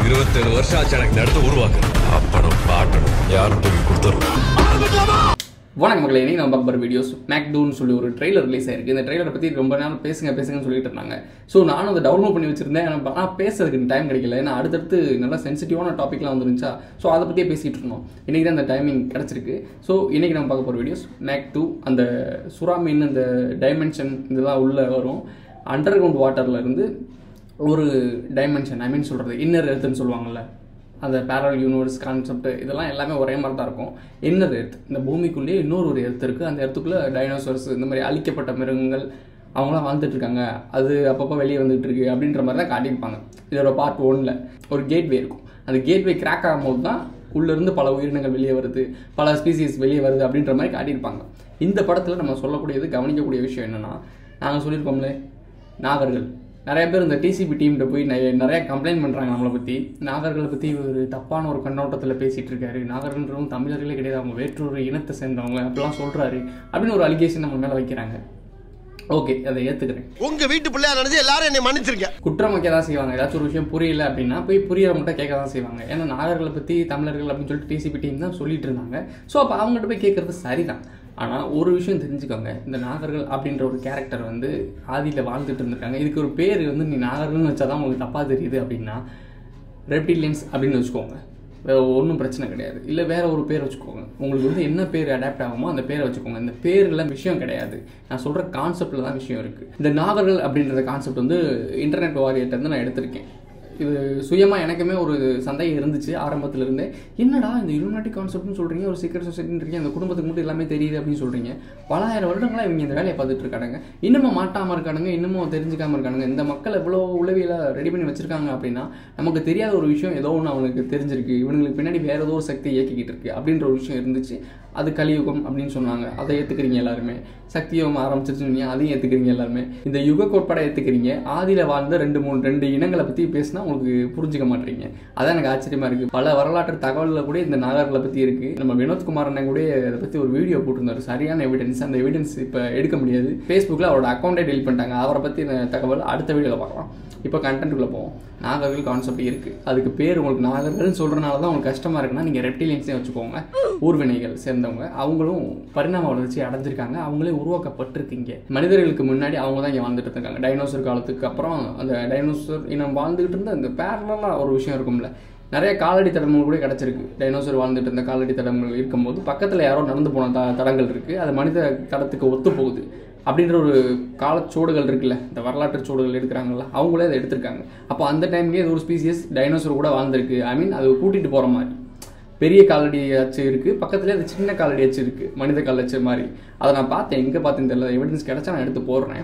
இருபத்தேழு வருஷம் ஆச்சு எனக்கு இந்த இடத்த உருவாக்குறேன் அப்படம் பாட்டணும் யாரும் தூக்கி கொடுத்துரும் வணக்கம் மக்களே இன்னைக்கு நம்ம பார்க்க போகிற வீடியோஸ் மேக்டூன்னு சொல்லி ஒரு ட்ரெய்லர் ரிலீஸ் ஆயிருக்கு இந்த ட்ரெய்லரை பற்றி ரொம்ப நாள் பேசுங்க பேசுங்கன்னு சொல்லிட்டு இருந்தாங்க ஸோ நானும் அதை டவுன்லோட் பண்ணி வச்சிருந்தேன் எனக்கு ஆனால் பேசுறதுக்கு டைம் கிடைக்கல ஏன்னா அடுத்தடுத்து நல்லா சென்சிட்டிவான டாப்பிக்லாம் வந்துருந்துச்சா ஸோ அதை பற்றியே பேசிகிட்டு இருந்தோம் இன்றைக்கி தான் அந்த டைமிங் கிடச்சிருக்கு ஸோ இன்றைக்கி நம்ம பார்க்க போகிற வீடியோஸ் மேக் டூ அந்த சுறாமீன் அந்த டைமென்ஷன் இதெல்லாம் உள்ளே வரும் அண்டர் கிரவுண்ட் வாட்டரில் இருந்து ஒரு டைமென்ஷன் ஐ மீன் சொல்கிறது இன்னர் எர்த்துன்னு சொல்லுவாங்கள்ல அந்த பேரல் யூனிவர்ஸ் கான்செப்ட் இதெல்லாம் எல்லாமே ஒரே மாதிரி தான் இருக்கும் இன்னொரு எர்த் இந்த பூமிக்குள்ளேயே இன்னொரு ஒரு எர்த் இருக்குது அந்த எர்த்துக்குள்ளே டைனோசர்ஸ் இந்த மாதிரி அழிக்கப்பட்ட மிருகங்கள் அவங்களாம் வாழ்ந்துட்டு இருக்காங்க அது அப்பப்போ வெளியே வந்துட்டு இருக்கு அப்படின்ற மாதிரி தான் காட்டியிருப்பாங்க இதோட பார்ட் ஒன்ல ஒரு கேட்வே இருக்கும் அந்த கேட்வே கிராக் ஆகும்போது தான் உள்ளேருந்து பல உயிரினங்கள் வெளியே வருது பல ஸ்பீசிஸ் வெளியே வருது அப்படின்ற மாதிரி காட்டியிருப்பாங்க இந்த படத்தில் நம்ம சொல்லக்கூடியது கவனிக்கக்கூடிய விஷயம் என்னென்னா நாங்கள் சொல்லியிருக்கோம்ல நாகர்கள் நிறைய பேர் இந்த டிசிபி டீம்கிட்ட போய் நிறைய நிறைய கம்ப்ளைண்ட் பண்ணுறாங்க நம்மளை பற்றி நாகர்களை பற்றி ஒரு தப்பான ஒரு கண்ணோட்டத்தில் பேசிகிட்டு இருக்காரு நாகர்கள்ன்றவங்க தமிழர்களே கிடையாது அவங்க வேற்றொரு இனத்தை சேர்ந்தவங்க அப்படிலாம் சொல்கிறாரு அப்படின்னு ஒரு அலிகேஷன் நம்ம மேலே வைக்கிறாங்க ஓகே அதை ஏற்றுக்கிறேன் உங்க வீட்டு பிள்ளையா நினைச்சு எல்லாரும் என்னை மன்னிச்சிருங்க குற்றம் வைக்க தான் செய்வாங்க ஏதாச்சும் ஒரு விஷயம் புரியல அப்படின்னா போய் புரியறவங்கள்ட்ட கேட்க தான் செய்வாங்க ஏன்னா நாகர்களை பற்றி தமிழர்கள் அப்படின்னு சொல்லிட்டு டிசிபி டீம் தான் சொல்லிட்டு இருந்தாங்க ஸோ அப்போ அவங்ககிட்ட போய் கேட்கறது சரிதான் ஆனால் ஒரு விஷயம் தெரிஞ்சுக்கோங்க இந்த நாகர்கள் அப்படின்ற ஒரு கேரக்டர் வந்து ஆதியில் வாழ்ந்துட்டு இருந்திருக்காங்க இதுக்கு ஒரு பேர் வந்து நீ நாகர்கள்னு வச்சா தான் உங்களுக்கு தப்பாக தெரியுது அப்படின்னா ரெப்டிலியன்ஸ் அப்படின்னு வச்சுக்கோங்க வேற ஒன்றும் பிரச்சனை கிடையாது இல்லை வேற ஒரு பேர் வச்சுக்கோங்க உங்களுக்கு வந்து என்ன பேர் அடாப்ட் ஆகுமோ அந்த பேரை வச்சுக்கோங்க இந்த பேர்லாம் விஷயம் கிடையாது நான் சொல்கிற கான்செப்டில் தான் விஷயம் இருக்குது இந்த நாகர்கள் அப்படின்ற கான்செப்ட் வந்து இன்டர்நெட் வாரியர்கிட்ட இருந்து நான் எடுத்திருக்கேன் இது சுயமாக எனக்குமே ஒரு சந்தேகம் இருந்துச்சு ஆரம்பத்துல இருந்தே என்னடா இந்த இலுமினாட்டி கான்செப்ட்னு சொல்கிறீங்க ஒரு சீக்கிரம் சொசைட்டின்றீங்க அந்த குடும்பத்துக்கு மட்டும் எல்லாமே தெரியுது அப்படின்னு சொல்கிறீங்க பலாயிரம் வருடங்களா இவங்க இந்த வேலையை பார்த்துட்டு இருக்கானுங்க இன்னமும் மாட்டாமல் இருக்கானுங்க இன்னமும் தெரிஞ்சுக்காம இருக்கானுங்க இந்த மக்கள் எவ்வளோ உளவியல ரெடி பண்ணி வச்சிருக்காங்க அப்படின்னா நமக்கு தெரியாத ஒரு விஷயம் ஏதோ ஒன்று அவனுக்கு தெரிஞ்சிருக்கு இவனுங்களுக்கு பின்னாடி வேற ஏதோ ஒரு சக்தி இயக்கிக்கிட்டு இருக்கு அப்படின்ற ஒரு விஷயம் இருந்துச்சு அது கலியுகம் அப்படின்னு சொன்னாங்க அதை ஏற்றுக்கிறீங்க எல்லாருமே சக்தியுகம் ஆரம்பிச்சிருச்சுன்னு அதையும் ஏற்றுக்கிறீங்க எல்லாருமே இந்த யுக கோட்பாடை ஏற்றுக்கிறீங்க ஆதியில் வாழ்ந்த ரெண்டு மூணு ரெண்டு இனங்களை பற்றி பேசினா உங்களுக்கு புரிஞ்சுக்க மாட்டீங்க அதான் எனக்கு ஆச்சரியமா இருக்கு பல வரலாற்று தகவல்கள் கூட இந்த நாகர்களை பற்றி இருக்கு நம்ம வினோத்குமார் அண்ணன் கூட அதை பற்றி ஒரு வீடியோ போட்டிருந்தாரு சரியான எவிடன்ஸ் அந்த எவிடன்ஸ் இப்போ எடுக்க முடியாது ஃபேஸ்புக்கில் அவரோட அக்கௌண்ட்டே டெலிட் பண்ணிட்டாங்க அவரை பற்றி தகவல் அடுத்த வீடியோவில் பார்க்கலாம் இப்போ கண்டென்ட்டுக்குள்ளே போவோம் நாகர்கள் கான்செப்ட் இருக்குது அதுக்கு பேர் உங்களுக்கு நாகர்கள்னு சொல்கிறனால தான் உங்களுக்கு கஷ்டமாக இருக்குன்னா நீங்கள் ரெப்டிலியன்ஸே வச்சுக்கோங்க ஊர்வினைகள் சேர்ந்தவங்க அவங்களும் பரிணாம வளர்ச்சி அடைஞ்சிருக்காங்க அவங்களே உருவாக்கப்பட்டிருக்கீங்க மனிதர்களுக்கு முன்னாடி அவங்க தான் இங்கே வாழ்ந்துட்டு இருக்காங்க டைனோசர் காலத்துக்கு அப்புறம் அந்த டைனோசர் இனம் வாழ்ந்துகிட்டு இருந்த அந்த பேரலாக ஒரு விஷயம் இருக்கும்ல நிறைய காலடி தடங்கள் கூட கிடச்சிருக்கு டைனோசர் வாழ்ந்துட்டு இருந்த காலடி தடங்கள் இருக்கும்போது பக்கத்தில் யாரோ நடந்து போன த தடங்கள் இருக்குது அது மனித தடத்துக்கு ஒத்து போகுது அப்படின்ற ஒரு காலச்சோடுகள் இருக்குல்ல இந்த வரலாற்று சோடுகள் எடுக்கிறாங்கல்ல அவங்களே அதை எடுத்திருக்காங்க அப்போ அந்த டைம்லேயே இது ஒரு ஸ்பீசியஸ் டைனோசர் கூட வாழ்ந்திருக்கு ஐ மீன் அது கூட்டிகிட்டு போகிற மாதிரி பெரிய காலடி அச்சு இருக்குது பக்கத்துலேயே அது சின்ன காலடி அச்சு இருக்குது மனித கால் அச்சு மாதிரி அதை நான் பார்த்தேன் எங்கே பார்த்தேன்னு தெரியல எவிடன்ஸ் கிடச்சா நான் எடுத்து போடுறேன்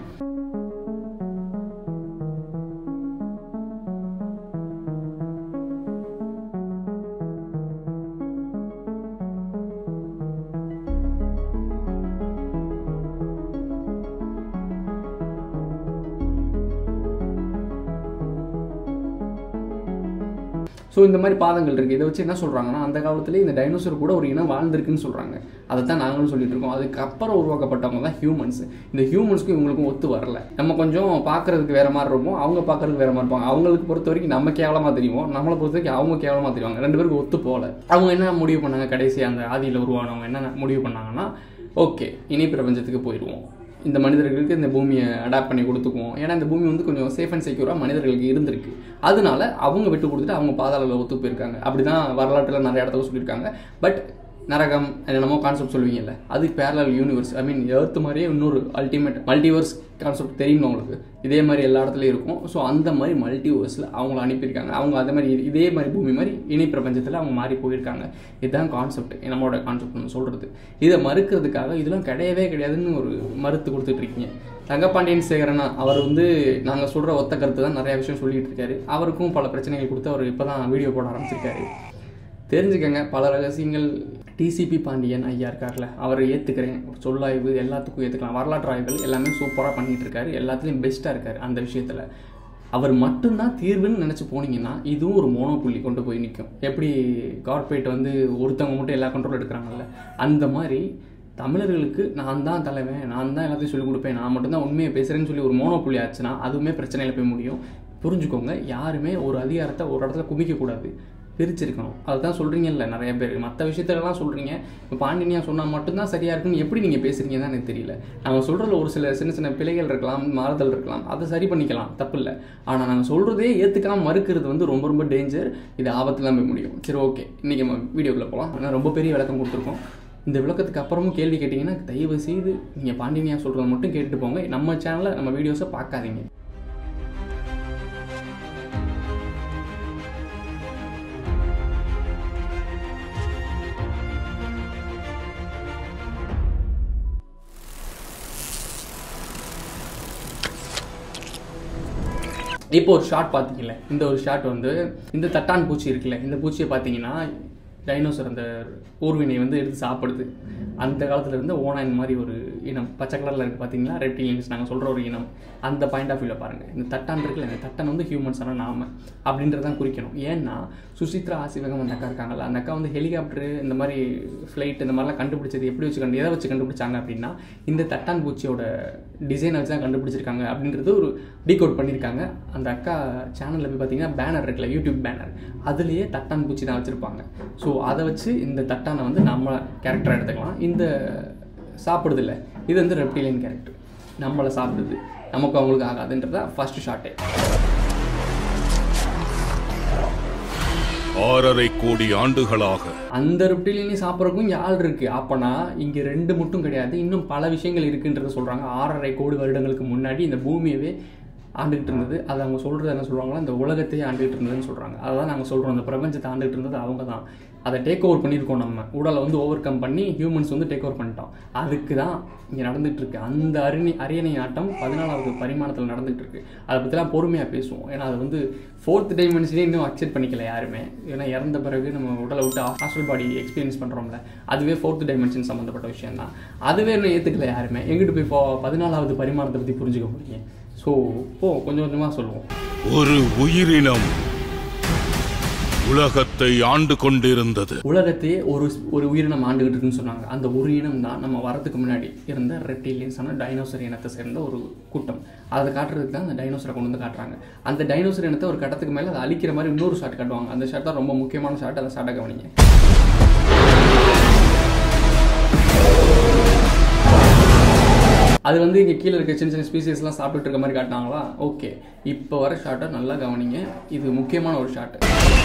ஸோ இந்த மாதிரி பாதங்கள் இருக்குது இதை வச்சு என்ன சொல்கிறாங்கன்னா அந்த காலத்திலே இந்த டைனோசர் கூட ஒரு இனம் வாழ்ந்திருக்குன்னு சொல்கிறாங்க அதை தான் நாங்களும் சொல்லிட்டு இருக்கோம் அதுக்கப்புறம் உருவாக்கப்பட்டவங்க தான் ஹியூமன்ஸ் இந்த ஹியூமன்ஸ்க்கும் இவங்களுக்கும் ஒத்து வரல நம்ம கொஞ்சம் பார்க்கறதுக்கு வேற மாதிரி இருப்போம் அவங்க பார்க்கறதுக்கு வேற மாதிரி இருப்பாங்க அவங்களுக்கு பொறுத்த வரைக்கும் நம்ம கேவலமாக தெரியும் நம்மளை பொறுத்த வரைக்கும் அவங்க கேவலமாக தெரிவாங்க ரெண்டு பேருக்கு ஒத்து போகல அவங்க என்ன முடிவு பண்ணாங்க கடைசி அந்த ஆதியில் உருவானவங்க என்ன முடிவு பண்ணாங்கன்னா ஓகே இனி பிரபஞ்சத்துக்கு போயிடுவோம் இந்த மனிதர்களுக்கு இந்த பூமியை அடாப்ட் பண்ணி கொடுத்துக்குவோம் ஏன்னா இந்த பூமி வந்து கொஞ்சம் சேஃப் அண்ட் செக்யூராக மனிதர்களுக்கு இருந்திருக்கு அதனால அவங்க விட்டு கொடுத்துட்டு அவங்க பாதாளத்தில் ஒத்து போயிருக்காங்க அப்படி தான் வரலாற்றில் நிறைய இடத்துல சொல்லியிருக்காங்க பட் நரகம் என்னென்னமோ கான்செப்ட் சொல்லுவீங்கல்ல அது parallel universe I mean earth மாதிரியே இன்னொரு அல்டிமேட் மல்டிவர்ஸ் கான்செப்ட் தெரியும் உங்களுக்கு இதே மாதிரி எல்லா இடத்துலையும் இருக்கும் ஸோ அந்த மாதிரி மல்டிவர்ஸில் அவங்கள அனுப்பியிருக்காங்க அவங்க அதே மாதிரி இதே மாதிரி பூமி மாதிரி இனி பிரபஞ்சத்தில் அவங்க மாறி போயிருக்காங்க இதுதான் கான்செப்ட் நம்மளோட கான்செப்ட் நம்ம சொல்கிறது இதை மறுக்கிறதுக்காக இதெல்லாம் கிடையவே கிடையாதுன்னு ஒரு மறுத்து கொடுத்துட்டு இருக்கீங்க தங்கப்பாண்டியன் சேகரனா அவர் வந்து நாங்கள் சொல்கிற ஒத்த கருத்து தான் நிறைய விஷயம் சொல்லிட்டு இருக்காரு அவருக்கும் பல பிரச்சனைகள் கொடுத்து அவர் இப்போ தான் வீடியோ போட ஆரம்பிச்சிருக்காரு தெரிஞ்சுக்கங்க பல ரகசியங்கள் டிசிபி பாண்டியன் ஐயா இருக்கார்ல அவரை ஏற்றுக்கிறேன் சொல்லாய்வு எல்லாத்துக்கும் ஏற்றுக்கலாம் வரலாற்று ஆய்வுகள் எல்லாமே சூப்பராக பண்ணிகிட்டு இருக்காரு எல்லாத்துலேயும் பெஸ்ட்டாக இருக்கார் அந்த விஷயத்தில் அவர் மட்டும்தான் தீர்வுன்னு நினச்சி போனீங்கன்னா இதுவும் ஒரு மோனோப்புள்ளி கொண்டு போய் நிற்கும் எப்படி கார்ப்பரேட் வந்து ஒருத்தவங்க மட்டும் எல்லா கண்ட்ரோல் எடுக்கிறாங்கல்ல அந்த மாதிரி தமிழர்களுக்கு நான் தான் தலைவன் நான் தான் எல்லாத்தையும் சொல்லிக் கொடுப்பேன் நான் மட்டும்தான் உண்மையை பேசுகிறேன்னு சொல்லி ஒரு மோனோப்புள்ளி ஆச்சுன்னா அதுவுமே பிரச்சனையில் போய் முடியும் புரிஞ்சுக்கோங்க யாருமே ஒரு அதிகாரத்தை ஒரு இடத்துல குமிக்கக்கூடாது பிரிச்சிருக்கணும் அதுதான் சொல்கிறீங்கல்ல நிறைய பேர் மற்ற விஷயத்துலலாம் சொல்கிறீங்க இப்போ பாண்டினியா சொன்னால் மட்டும்தான் சரியாக இருக்குன்னு எப்படி நீங்கள் பேசுகிறீங்கன்னு தான் எனக்கு தெரியல நாங்கள் சொல்கிறதுல ஒரு சில சின்ன சின்ன பிழைகள் இருக்கலாம் மாறுதல் இருக்கலாம் அதை சரி பண்ணிக்கலாம் தப்பு இல்லை ஆனால் நாங்கள் சொல்கிறதே ஏற்றுக்காம மறுக்கிறது வந்து ரொம்ப ரொம்ப டேஞ்சர் இது ஆபத்தில் தான் போய் முடியும் சரி ஓகே இன்றைக்கி நம்ம வீடியோக்குள்ளே போகலாம் ஆனால் ரொம்ப பெரிய விளக்கம் கொடுத்துருக்கோம் இந்த விளக்கத்துக்கு அப்புறமும் கேள்வி கேட்டிங்கன்னா தயவு செய்து நீங்கள் பாண்டினியா சொல்கிறத மட்டும் கேட்டுட்டு போங்க நம்ம சேனலில் நம்ம வீடியோஸை பார்க்காதீங்க இப்போ ஒரு ஷாட் பார்த்தீங்கல்ல இந்த ஒரு ஷாட் வந்து இந்த தட்டான் பூச்சி இருக்குல்ல இந்த பூச்சியை பார்த்தீங்கன்னா டைனோசர் அந்த ஊர்வினை வந்து எடுத்து சாப்பிடுது அந்த காலத்துல இருந்து ஓனாயின் மாதிரி ஒரு இனம் பச்சை கலரில் இருக்குது பார்த்தீங்களா ரெப்டிலியன்ஸ் நாங்கள் சொல்கிற ஒரு இனம் அந்த பாயிண்ட் ஆஃப் வியூவில் பாருங்கள் இந்த தட்டான் இருக்குல்ல இந்த தட்டன் வந்து ஹியூமன்ஸான நாம அப்படின்றதான் குறிக்கணும் ஏன்னா சுசித்ரா ஆசிவகம் அந்த அக்கா இருக்காங்கல்ல அந்த அக்கா வந்து ஹெலிகாப்டர் இந்த மாதிரி ஃப்ளைட் இந்த மாதிரிலாம் கண்டுபிடிச்சது எப்படி வச்சு கண்டு எதை வச்சு கண்டுபிடிச்சாங்க அப்படின்னா இந்த தட்டான் பூச்சியோட டிசைனை வச்சு தான் கண்டுபிடிச்சிருக்காங்க அப்படின்றது ஒரு டீகோட் பண்ணியிருக்காங்க அந்த அக்கா சேனலில் போய் பார்த்தீங்கன்னா பேனர் இருக்குல்ல யூடியூப் பேனர் அதுலேயே தட்டான் பூச்சி தான் வச்சுருப்பாங்க ஸோ அதை வச்சு இந்த தட்டானை வந்து நம்ம கேரக்டர் எடுத்துக்கலாம் இந்த சாப்பிடுது இல்லை இது வந்து ரெப்டிலியன் கேரக்டர் நம்மளை சாப்பிடுது நமக்கு அவங்களுக்கு ஆகாதுன்றதா ஃபர்ஸ்ட் ஷாட்டே ஆறரை கோடி ஆண்டுகளாக அந்த ரெப்டிலியனையும் சாப்பிட்றதுக்கும் இங்கே ஆள் இருக்குது அப்போனா இங்கே ரெண்டு மட்டும் கிடையாது இன்னும் பல விஷயங்கள் இருக்குன்றத சொல்கிறாங்க ஆறரை கோடி வருடங்களுக்கு முன்னாடி இந்த பூமியவே ஆண்டுகிட்டு இருந்தது அது அவங்க சொல்கிறது என்ன சொல்கிறாங்களா இந்த உலகத்தையே ஆண்டுகிட்டு இருந்ததுன்னு சொல்கிறாங்க அதான் நாங்கள் சொல்கிறோம் இந்த பிரபஞ்சத்தை ஆண்டுகிட்டு இருந்தது அவங்க தான் அதை டேக் ஓவர் பண்ணியிருக்கோம் நம்ம உடலை வந்து ஓவர் கம் பண்ணி ஹியூமன்ஸ் வந்து டேக் ஓவர் பண்ணிட்டோம் அதுக்கு தான் இங்கே நடந்துட்டு இருக்கு அந்த அரியணை அரியணை ஆட்டம் பதினாலாவது பரிமாணத்தில் நடந்துட்டு இருக்கு அதை பற்றிலாம் பொறுமையாக பேசுவோம் ஏன்னா அது வந்து ஃபோர்த் டைமென்ஷனே இன்னும் அக்செப்ட் பண்ணிக்கல யாருமே ஏன்னா இறந்த பிறகு நம்ம உடலை விட்டு ஹாஸ்டல் பாடி எக்ஸ்பீரியன்ஸ் பண்ணுறோம்ல அதுவே ஃபோர்த் டைமென்ஷன் சம்மந்தப்பட்ட விஷயம் தான் அதுவே இன்னும் ஏற்றுக்கல யாருமே எங்கிட்டு போய் இப்போ பதினாலாவது பரிமாணத்தை பற்றி புரிஞ்சுக்க போறீங்க ஸோ போ கொஞ்சம் கொஞ்சமாக சொல்லுவோம் ஒரு உயிரினம் உலகத்தை ஆண்டு கொண்டிருந்தது உலகத்தையே ஒரு ஒரு உயிரினம் ஆண்டுகிட்டு இருக்குன்னு சொன்னாங்க அந்த ஒரு இனம் தான் நம்ம வரதுக்கு முன்னாடி இருந்த ரெப்டிலியன்ஸான டைனோசர் இனத்தை சேர்ந்த ஒரு கூட்டம் அதை காட்டுறதுக்கு தான் அந்த டைனோசரை கொண்டு வந்து காட்டுறாங்க அந்த டைனோசர் இனத்தை ஒரு கட்டத்துக்கு மேலே அதை அழிக்கிற மாதிரி இன்னொரு ஷாட் காட்டுவாங்க அந்த ஷாட் தான் ரொம்ப முக்கியமான ஷாட் அதை ஷாட்டை கவனிங்க அது வந்து இங்கே கீழே இருக்க சின்ன சின்ன ஸ்பீசிஸ்லாம் சாப்பிட்டுட்டு இருக்க மாதிரி காட்டினாங்களா ஓகே இப்போ வர ஷாட்டை நல்லா கவனிங்க இது முக்கியமான ஒரு ஷாட்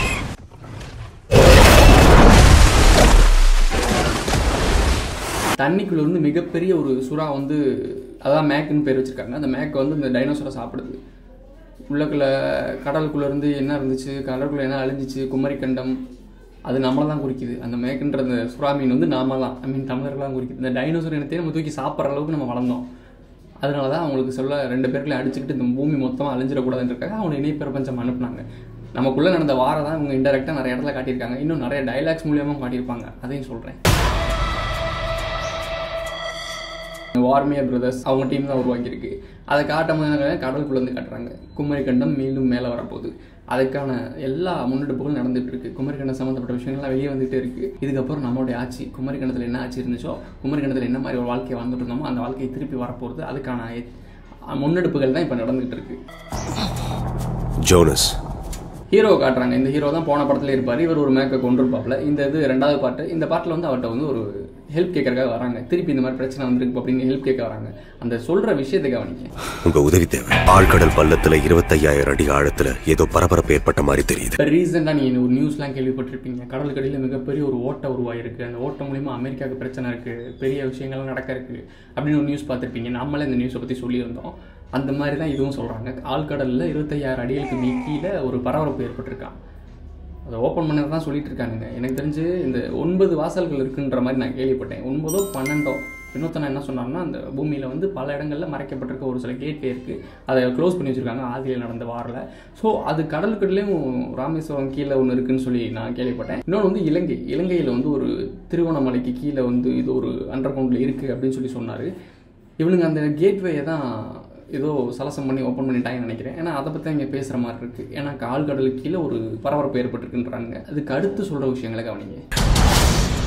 தண்ணிக்குள்ள இருந்து மிகப்பெரிய ஒரு சுறா வந்து அதான் மேக்குன்னு பேர் வச்சிருக்காங்க அந்த மேக் வந்து இந்த டைனோசரை சாப்பிடுது உள்ளக்குள்ள கடலுக்குள்ள இருந்து என்ன இருந்துச்சு கடலுக்குள்ள என்ன அழிஞ்சிச்சு குமரிக்கண்டம் அது நம்மளை தான் குறிக்குது அந்த மேக்குன்ற அந்த சுறா மீன் வந்து நாம தான் ஐ மீன் தமிழர்களாம் குறிக்குது இந்த டைனோசர் இனத்தையே நம்ம தூக்கி சாப்பிட்ற அளவுக்கு நம்ம வளர்ந்தோம் அதனால தான் அவங்களுக்கு சொல்ல ரெண்டு பேருக்குள்ள அடிச்சுக்கிட்டு இந்த பூமி மொத்தமாக அழிஞ்சிடக்கூடாதுன்றக்காக அவங்க இணைய பிரபஞ்சம் அனுப்புனாங்க நமக்குள்ளே நடந்த வாரம் தான் இவங்க இன்டெரக்டாக நிறைய இடத்துல காட்டியிருக்காங்க இன்னும் நிறைய டைலாக்ஸ் மூலியமாக காட்டியிருப்பாங்க அதையும் சொல்கிறேன் வார்மியா பிரதர்ஸ் அவங்க டீம் தான் உருவாக்கியிருக்கு அதை காட்டும் போது கடலுக்குள்ளேருந்து காட்டுறாங்க குமரிக்கண்டம் மீண்டும் மேலே வரப்போகுது அதுக்கான எல்லா முன்னெடுப்புகளும் நடந்துட்டு இருக்கு குமரிக்கண்டம் சம்மந்தப்பட்ட விஷயங்கள்லாம் வெளியே வந்துட்டே இருக்கு இதுக்கப்புறம் நம்மளுடைய ஆட்சி குமரிக்கண்டத்தில் என்ன ஆட்சி இருந்துச்சோ குமரிக்கண்டத்தில் என்ன மாதிரி ஒரு வாழ்க்கையை வாழ்ந்துட்டு இருந்தோமோ அந்த வாழ்க்கையை திருப்பி வரப்போகிறது அதுக்கான முன்னெடுப்புகள் தான் இப்போ நடந்துகிட்டு இருக்கு ஜோனஸ் ஹீரோ காட்டுறாங்க இந்த ஹீரோ தான் போன படத்துல இருப்பார் இவர் ஒரு மேக்கை கொண்டு இருப்பாப்ல இந்த இது ரெண்டாவது பாட்டு இந்த பாட்டில் வந்து அவர்கிட்ட வந்து ஒரு ஹெல்ப் கேட்கறதுக்காக வராங்க திருப்பி இந்த மாதிரி பிரச்சனை வந்திருக்கு அப்படின்னு ஹெல்ப் கேட்க வராங்க அந்த சொல்ற விஷயத்தை கவனிக்க உங்க உதவி தேவை ஆழ்கடல் பள்ளத்துல இருபத்தையாயிரம் அடி ஆழத்துல ஏதோ பரபரப்பு ஏற்பட்ட மாதிரி தெரியுது இப்போ ரீசெண்டாக நீங்கள் ஒரு நியூஸ்லாம் கேள்விப்பட்டிருப்பீங்க கடலுக்கடியில் மிகப்பெரிய ஒரு ஓட்டை உருவாயிருக்கு அந்த ஓட்டம் மூலிமா அமெரிக்காவுக்கு பிரச்சனை இருக்குது பெரிய விஷயங்கள்லாம் நடக்க இருக்குது அப்படின்னு ஒரு நியூஸ் பார்த்துருப்பீங்க நம்மளே இந்த நியூஸை பற்றி சொல்லியிருந்தோம் அந்த மாதிரி தான் இதுவும் சொல்கிறாங்க ஆழ்கடலில் இருபத்தையாயிரம் அடிகளுக்கு மீ கீழே ஒரு பரபரப்பு ஏற்பட்டிருக்கான் அதை ஓப்பன் பண்ணது தான் சொல்லிட்டு இருக்கானுங்க எனக்கு தெரிஞ்சு இந்த ஒன்பது வாசல்கள் இருக்குன்ற மாதிரி நான் கேள்விப்பட்டேன் ஒன்பதோ பன்னெண்டோ இன்னொருத்தனை என்ன சொன்னாங்கன்னா அந்த பூமியில் வந்து பல இடங்களில் மறைக்கப்பட்டிருக்க ஒரு சில கேட்வே இருக்குது அதை க்ளோஸ் பண்ணி வச்சுருக்காங்க ஆதியில் நடந்த வாரில் ஸோ அது கடலுக்கடலையும் ராமேஸ்வரம் கீழே ஒன்று இருக்குன்னு சொல்லி நான் கேள்விப்பட்டேன் இன்னொன்று வந்து இலங்கை இலங்கையில் வந்து ஒரு திருவண்ணாமலைக்கு கீழே வந்து இது ஒரு அண்டர் கிரவுண்டில் இருக்குது அப்படின்னு சொல்லி சொன்னார் இவனுங்க அந்த கேட்வேயை தான் ஏதோ சலசம் பண்ணி ஓப்பன் பண்ணிட்டாங்கன்னு நினைக்கிறேன் ஏன்னா அதை பற்றி இங்கே பேசுகிற மாதிரி இருக்குது ஏன்னா ஆழ்கடலுக்கு கீழே ஒரு பரபரப்பு ஏற்பட்டிருக்குன்றாங்க அதுக்கு அடுத்து சொல்கிற விஷயங்களை கவனிங்க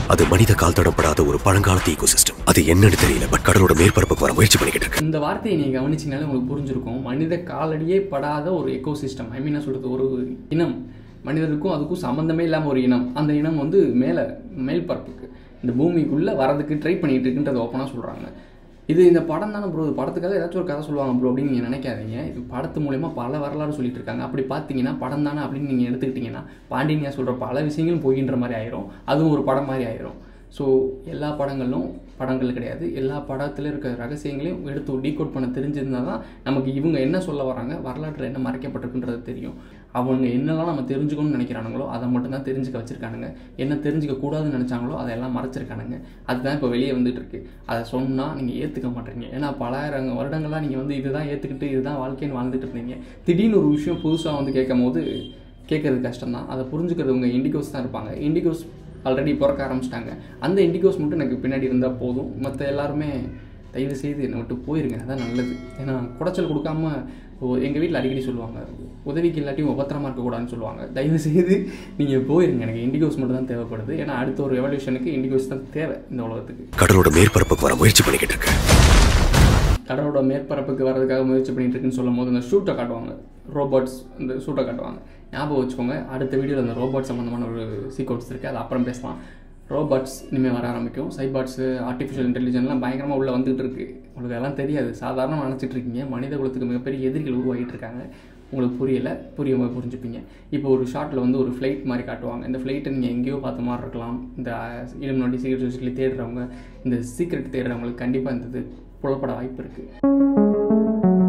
அது மனித கால் தடப்படாத ஒரு பழங்காலத்து ஈகோசிஸ்டம் அது என்னன்னு தெரியல பட் கடலோட மேற்பரப்புக்கு வர முயற்சி பண்ணிக்கிட்டு இருக்கு இந்த வார்த்தையை நீங்கள் கவனிச்சிங்கனாலே உங்களுக்கு புரிஞ்சிருக்கும் மனித காலடியே படாத ஒரு எக்கோசிஸ்டம் ஐ மீன் சொல்கிறது ஒரு இனம் மனிதருக்கும் அதுக்கும் சம்மந்தமே இல்லாமல் ஒரு இனம் அந்த இனம் வந்து மேலே மேல் பரப்புக்கு இந்த பூமிக்குள்ளே வரதுக்கு ட்ரை பண்ணிட்டு இருக்குன்றத ஓப்பனாக சொல்கிறாங்க இது இந்த படம் தானே ப்ரோ இது படத்துக்காக ஏதாச்சும் ஒரு கதை சொல்லுவாங்க ப்ரோ அப்படின்னு நீங்கள் நினைக்காதீங்க இது படத்து மூலயமா பல வரலாறு சொல்லிட்டு இருக்காங்க அப்படி பார்த்தீங்கன்னா படம் தானே அப்படின்னு நீங்கள் எடுத்துக்கிட்டிங்கன்னா பாண்டினியா சொல்கிற பல விஷயங்களும் போகின்ற மாதிரி ஆயிரும் அதுவும் ஒரு படம் மாதிரி ஆயிரும் ஸோ எல்லா படங்களும் படங்கள் கிடையாது எல்லா படத்தில் இருக்க ரகசியங்களையும் எடுத்து டீகோட் பண்ண தெரிஞ்சிருந்தால் தான் நமக்கு இவங்க என்ன சொல்ல வராங்க வரலாற்றில் என்ன மறைக்கப்பட்டிருக்குன்றது தெரியும் அவங்க என்னெல்லாம் நம்ம தெரிஞ்சுக்கணும்னு நினைக்கிறானுங்களோ அதை மட்டும்தான் தெரிஞ்சுக்க வச்சுருக்கானுங்க என்ன தெரிஞ்சுக்க கூடாதுன்னு நினச்சாங்களோ அதெல்லாம் மறைச்சிருக்கானுங்க அதுதான் இப்போ வெளியே வந்துட்டு இருக்கு அதை சொன்னால் நீங்கள் ஏற்றுக்க மாட்டீங்க ஏன்னா பலாயிரம் வருடங்களாக நீங்கள் வந்து இதுதான் ஏற்றுக்கிட்டு இதுதான் வாழ்க்கைன்னு வாழ்ந்துட்டு இருந்தீங்க திடீர்னு ஒரு விஷயம் புதுசாக வந்து கேட்கும் போது கேட்கறது கஷ்டம் தான் அதை புரிஞ்சுக்கிறது உங்கள் இண்டிகோஸ் தான் இருப்பாங்க இண்டிகோஸ் ஆல்ரெடி பிறக்க ஆரம்பிச்சிட்டாங்க அந்த இண்டிகோஸ் மட்டும் எனக்கு பின்னாடி இருந்தால் போதும் மற்ற எல்லாருமே தயவு செய்து என்னை விட்டு போயிருங்க அதான் நல்லது ஏன்னா குடைச்சல் கொடுக்காம எங்கள் வீட்டில் அடிக்கடி சொல்லுவாங்க உதவிக்கு இல்லாட்டியும் உபத்திரமா இருக்கக்கூடாதுன்னு சொல்லுவாங்க தயவு செய்து நீங்கள் போயிருங்க எனக்கு இண்டிகோஸ் மட்டும் தான் தேவைப்படுது ஏன்னா அடுத்த ஒரு எவல்யூஷனுக்கு இண்டிகோஸ் தான் தேவை இந்த உலகத்துக்கு கடலோட மேற்பரப்புக்கு வர முயற்சி பண்ணிக்கிட்டு இருக்கு கடலோட மேற்பரப்புக்கு வர்றதுக்காக முயற்சி பண்ணிட்டு இருக்குன்னு சொல்லும் போது இந்த ஷூட்டை காட்டுவாங்க ரோபோட்ஸ் இந்த ஷூட்டை காட்டுவாங்க ஞாபகம் வச்சுக்கோங்க அடுத்த வீடியோவில் அந்த ரோபோட் சம்மந்தமான ஒரு சீக்வன்ஸ் இருக்குது அது அப்புறம் பேசலாம் ரோபோட்ஸ் இனிமேல் வர ஆரம்பிக்கும் சைபாட்ஸு ஆர்டிஃபிஷியல் இன்டெலிஜென்ஸ்லாம் பயங்கரமாக உள்ளே வந்துட்டு இருக்கு உங்களுக்கு அதெல்லாம் தெரியாது சாதாரணமாக நினச்சிட்டு இருக்கீங்க மனித குலத்துக்கு மிகப்பெரிய எதிரிகள் உருவாகிட்டு இருக்காங்க உங்களுக்கு புரியலை புரிய போது புரிஞ்சுப்பீங்க இப்போ ஒரு ஷாட்டில் வந்து ஒரு ஃப்ளைட் மாதிரி காட்டுவாங்க இந்த ஃப்ளைட்டை நீங்கள் எங்கேயோ பார்த்த மாதிரி இருக்கலாம் இந்த இளம் நோட்டி சீக்ரெட் சொசைட்டி தேடுறவங்க இந்த சீக்ரெட் தேடுறவங்களுக்கு கண்டிப்பாக இந்த இது புலப்பட வாய்ப்பு இருக்குது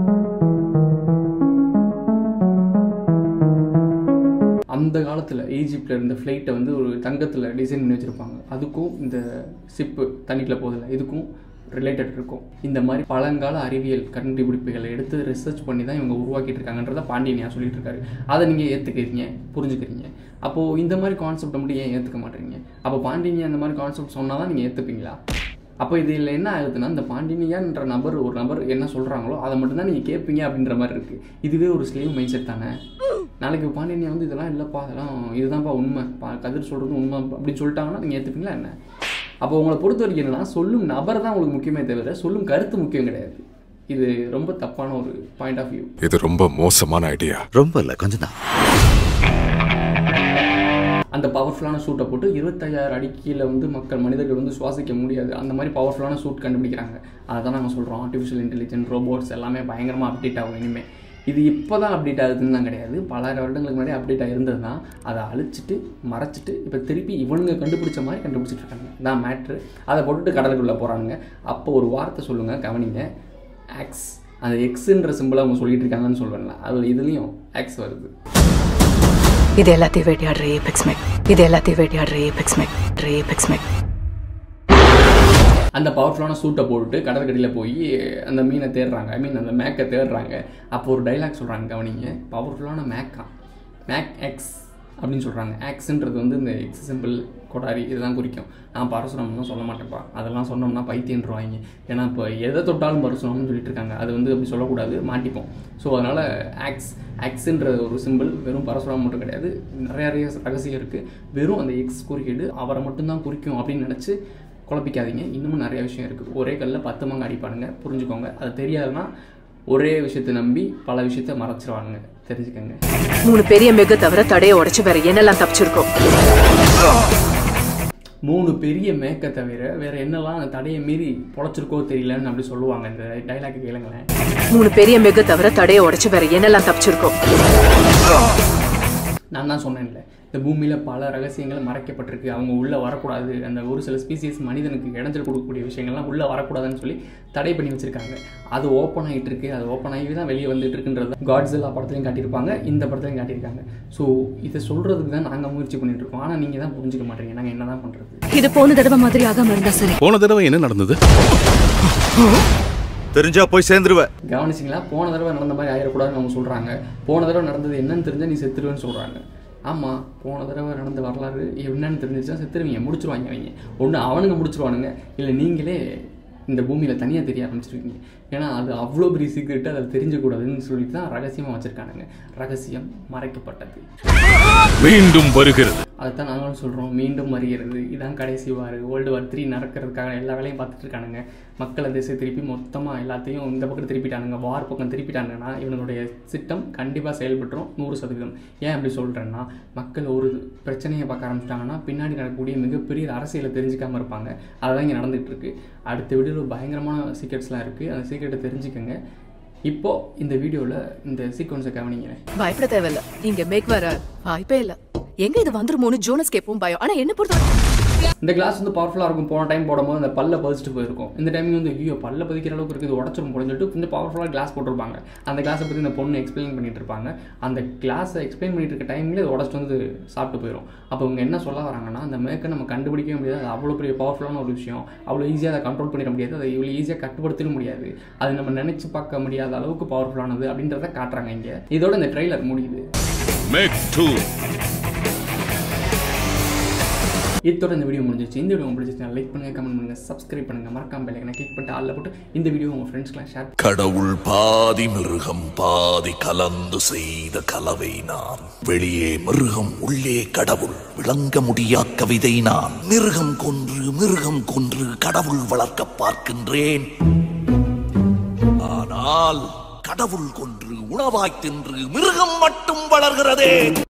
அந்த காலத்தில் ஈஜிப்டில் இருந்த ஃப்ளைட்டை வந்து ஒரு தங்கத்தில் டிசைன் பண்ணி வச்சுருப்பாங்க அதுக்கும் இந்த ஷிப்பு தண்ணிக்குள்ள போதில்ல இதுக்கும் ரிலேட்டட் இருக்கும் இந்த மாதிரி பழங்கால அறிவியல் கண்டுபிடிப்புகளை எடுத்து ரிசர்ச் பண்ணி தான் இவங்க உருவாக்கிட்டு இருக்காங்கன்றத பாண்டியனியா சொல்லிட்டு இருக்காரு அதை நீங்கள் ஏற்றுக்கிறீங்க புரிஞ்சுக்கிறீங்க அப்போது இந்த மாதிரி கான்செப்டை மட்டும் ஏன் ஏற்றுக்க மாட்டேறீங்க அப்போ பாண்டியனியா இந்த மாதிரி கான்செப்ட் சொன்னால் தான் நீங்கள் ஏற்றுப்பீங்களா அப்போ இதில் என்ன ஆகுதுன்னா இந்த பாண்டினியான்ற நபர் ஒரு நபர் என்ன சொல்கிறாங்களோ அதை மட்டும்தான் நீங்கள் கேட்பீங்க அப்படின்ற மாதிரி இருக்குது இதுவே ஒரு ஸ்லேவ் மைண்ட் செட் தானே நாளைக்கு பாண்டினியா வந்து இதெல்லாம் இல்லைப்பா அதெல்லாம் இதுதான்ப்பா உண்மை பா கதிர் சொல்கிறது உண்மை அப்படின்னு சொல்லிட்டாங்கன்னா நீங்கள் ஏற்றுப்பீங்களா என்ன அப்போ உங்களை பொறுத்த வரைக்கும் என்னன்னா சொல்லும் நபர் தான் உங்களுக்கு முக்கியமே தவிர சொல்லும் கருத்து முக்கியம் கிடையாது இது ரொம்ப தப்பான ஒரு பாயிண்ட் ஆஃப் வியூ இது ரொம்ப மோசமான ஐடியா ரொம்ப இல்லை கொஞ்சம் தான் அந்த பவர்ஃபுல்லான சூட்டை போட்டு இருபத்தையாயிரம் அடி கீழே வந்து மக்கள் மனிதர்கள் வந்து சுவாசிக்க முடியாது அந்த மாதிரி பவர்ஃபுல்லான சூட் கண்டுபிடிக்கிறாங்க அதை தான் நாங்கள் சொல்கிறோம் ஆர்டிஃபிஷியல் இன்டெலிஜென்ஸ் ரோபோட்ஸ் எல்லாமே பயங்கரமாக அப்டேட் ஆகும் இனிமேல் இது இப்போ தான் அப்டேட் ஆகுதுன்னு தான் கிடையாது பலாயிரம் வருடங்களுக்கு முன்னாடி அப்டேட் ஆகிருந்தது தான் அதை அழிச்சிட்டு மறைச்சிட்டு இப்போ திருப்பி இவனுங்க கண்டுபிடிச்ச மாதிரி கண்டுபிடிச்சிட்டு இருக்காங்க தான் மேட்ரு அதை போட்டுட்டு கடலுக்குள்ளே போகிறாங்க அப்போ ஒரு வார்த்தை சொல்லுங்கள் கவனிங்க ஆக்ஸ் அந்த எக்ஸுன்ற சிம்பிளை அவங்க சொல்லிட்டு இருக்காங்கன்னு சொல்லுவேன்ல அதில் இதுலேயும் ஆக்ஸ் வருது இது எல்லாத்தையும் வேட்டையாடுற ஏபெக்ஸ் மேக் இது எல்லாத்தையும் வேட்டையாடுற ஏபெக்ஸ் மேக் ஏபெக்ஸ் மேக் அந்த பவர்ஃபுல்லான சூட்டை போட்டுட்டு கடற்கரையில் போய் அந்த மீனை தேடுறாங்க ஐ மீன் அந்த மேக்கை தேடுறாங்க அப்போ ஒரு டைலாக் சொல்கிறாங்க கவனிங்க பவர்ஃபுல்லான மேக்கா மேக் எக்ஸ் அப்படின்னு சொல்கிறாங்க ஆக்ஸ்ன்றது வந்து இந்த எக்ஸ் சிம்பிள் கொடாரி இதுதான் குறிக்கும் நான் பரசுராமன்லாம் சொல்ல மாட்டேன்ப்பா அதெல்லாம் சொன்னோம்னா பைத்தியன்றுவாங்க ஏன்னா இப்போ எதை தொட்டாலும் பரசுராமன் சொல்லிட்டு இருக்காங்க அது வந்து அப்படி சொல்லக்கூடாது மாட்டிப்போம் ஸோ அதனால் ஆக்ஸ் ஆக்ஸ்ன்ற ஒரு சிம்பிள் வெறும் பரசுராமன் மட்டும் கிடையாது நிறைய நிறைய ரகசியம் இருக்குது வெறும் அந்த எக்ஸ் குறியீடு அவரை மட்டும்தான் குறிக்கும் அப்படின்னு நினச்சி குழப்பிக்காதீங்க இன்னமும் நிறைய விஷயம் இருக்குது ஒரே கல்லில் பத்து மங்க அடிப்பானுங்க புரிஞ்சுக்கோங்க அது தெரியாதுன்னா ஒரே விஷயத்தை நம்பி பல விஷயத்த மறைச்சிருவானுங்க தெரிஞ்சுக்கோங்க மூணு பெரிய மெகு தவிர தடையை உடைச்சு வேற என்னெல்லாம் தப்பிச்சிருக்கோம் மூணு பெரிய மேக்கை தவிர வேற என்னெல்லாம் அந்த தடையை மீறி பொழைச்சிருக்கோ தெரியலன்னு அப்படி சொல்லுவாங்க இந்த டைலாக் கேளுங்களேன் மூணு பெரிய மெகு தவிர தடையை உடைச்சு வேற என்னெல்லாம் தப்பிச்சிருக்கோம் நான் தான் சொன்னேன்ல இந்த பூமியில் பல ரகசியங்கள் மறைக்கப்பட்டிருக்கு அவங்க உள்ளே வரக்கூடாது அந்த ஒரு சில ஸ்பீசிஸ் மனிதனுக்கு இடைஞ்சல் கொடுக்கக்கூடிய விஷயங்கள்லாம் உள்ளே வரக்கூடாதுன்னு சொல்லி தடை பண்ணி வச்சிருக்காங்க அது ஓப்பன் ஆகிட்டு இருக்கு அது ஓப்பன் ஆகி தான் வெளியே வந்துட்டு இருக்குன்றது காட்ஸ் எல்லா படத்துலையும் காட்டியிருப்பாங்க இந்த படத்துலையும் காட்டியிருக்காங்க ஸோ இதை சொல்கிறதுக்கு தான் நாங்கள் முயற்சி பண்ணிட்டு இருக்கோம் ஆனால் நீங்கள் தான் புரிஞ்சுக்க மாட்டீங்க நாங்கள் என்ன தான் பண்ணுறது இது போன தடவை மாதிரி ஆகாம இருந்தா சரி போன தடவை என்ன நடந்தது தெரிஞ்சா போய் சேர்ந்துருவ கவனிச்சிங்களா போன தடவை நடந்த மாதிரி ஆயிடக்கூடாதுன்னு அவங்க சொல்கிறாங்க போன தடவை நடந்தது என்னன்னு தெரிஞ்சால் நீ செத்துருவேன்னு சொல்கிறாங்க ஆமாம் போன தடவை நடந்த வரலாறு என்னன்னு தெரிஞ்சிச்சா செத்துருவீங்க முடிச்சிருவாங்க அவங்க ஒன்று அவனுங்க முடிச்சிருவானுங்க இல்லை நீங்களே இந்த பூமியில் தனியாக தெரிய ஆரம்பிச்சிருவீங்க ஏன்னா அது அவ்வளோ பெரிய சீக்கிரட்டு அதை தெரிஞ்சக்கூடாதுன்னு சொல்லிட்டு தான் ரகசியமாக வச்சுருக்கானுங்க ரகசியம் மறைக்கப்பட்டது மீண்டும் வருகிறது அதுதான் நாங்களும் சொல்கிறோம் மீண்டும் வருகிறது இதான் கடைசி வார் வேர்ல்டு வார் த்ரீ நடக்கிறதுக்காக எல்லா வேலையும் பார்த்துட்டு இருக்கானுங்க மக்களை திசை திருப்பி மொத்தமாக எல்லாத்தையும் இந்த பக்கம் திருப்பிட்டானுங்க வார் பக்கம் திருப்பிட்டானுங்கன்னா இவனுடைய திட்டம் கண்டிப்பாக செயல்பட்டுரும் நூறு சதவீதம் ஏன் அப்படி சொல்கிறேன்னா மக்கள் ஒரு பிரச்சனையை பார்க்க ஆரம்பிச்சிட்டாங்கன்னா பின்னாடி நடக்கக்கூடிய மிகப்பெரிய அரசியலை தெரிஞ்சுக்காமல் இருப்பாங்க அதுதான் இங்கே நடந்துகிட்டு இருக்கு அடுத்த வீடியோவில் பயங்கரமான சீக்ரெட்ஸ்லாம் இருக்குது அந்த சீக்ரெட்டை தெரிஞ்சுக்கங்க இப்போ இந்த வீடியோவில் இந்த சீக்வன்ஸை கவனிங்க பயப்பட தேவையில்ல இங்க மேக் வர வாய்ப்பே இல்ல எங்க இது வந்துருமோன்னு ஜோனஸ் கேப்போம் பயம் ஆனா என்ன பொறுத்த இந்த கிளாஸ் வந்து பவர்ஃபுல்லாக இருக்கும் போன டைம் போடும்போது அந்த பல்ல பதிச்சுட்டு போயிருக்கும் இந்த டைம் வந்து ஐயோ பல்ல பதிக்கிற அளவுக்கு இருக்குது உடச்சிரும் போடுன்னு சொல்லிட்டு கொஞ்சம் பவர்ஃபுல்லாக கிளாஸ் போட்டிருப்பாங்க அந்த கிளாஸை பற்றி இந்த பொண்ணு எக்ஸ்பிளைன் பண்ணிட்டு இருப்பாங்க அந்த கிளாஸை எக்ஸ்பிளைன் பண்ணிட்டு இருக்க டைம்லேயே அது உடச்சிட்டு வந்து சாப்பிட்டு போயிடும் அப்போ இவங்க என்ன சொல்ல வராங்கன்னா அந்த மேக்கை நம்ம கண்டுபிடிக்கவே முடியாது அது அவ்வளோ பெரிய பவர்ஃபுல்லான ஒரு விஷயம் அவ்வளோ ஈஸியாக அதை கண்ட்ரோல் பண்ணிட முடியாது அதை இவ்வளோ ஈஸியாக கட்டுப்படுத்தவும் முடியாது அது நம்ம நினைச்சு பார்க்க முடியாத அளவுக்கு பவர்ஃபுல்லானது அப்படின்றத காட்டுறாங்க இங்கே இதோட இந்த ட்ரெய்லர் முடியுது மேக் டூ இதோட இந்த வீடியோ முடிஞ்சிச்சு இந்த வீடியோ உங்களுக்கு பிடிச்சிருந்தா லைக் பண்ணுங்க கமெண்ட் பண்ணுங்க சப்ஸ்கிரைப் பண்ணுங்க மறக்காம பெல் ஐக்கனை கிளிக் பண்ணிட்டு ஆல்ல போட்டு இந்த வீடியோ உங்க ஃப்ரெண்ட்ஸ்க்குலாம் ஷேர் கடவுள் பாதி மிருகம் பாதி கலந்து செய்த கலவை நான் வெளியே மிருகம் உள்ளே கடவுள் விளங்க முடியா கவிதை நான் மிருகம் கொன்று மிருகம் கொன்று கடவுள் வளர்க்க பார்க்கின்றேன் ஆனால் கடவுள் கொன்று உணவாய் தின்று மிருகம் மட்டும் வளர்கிறதே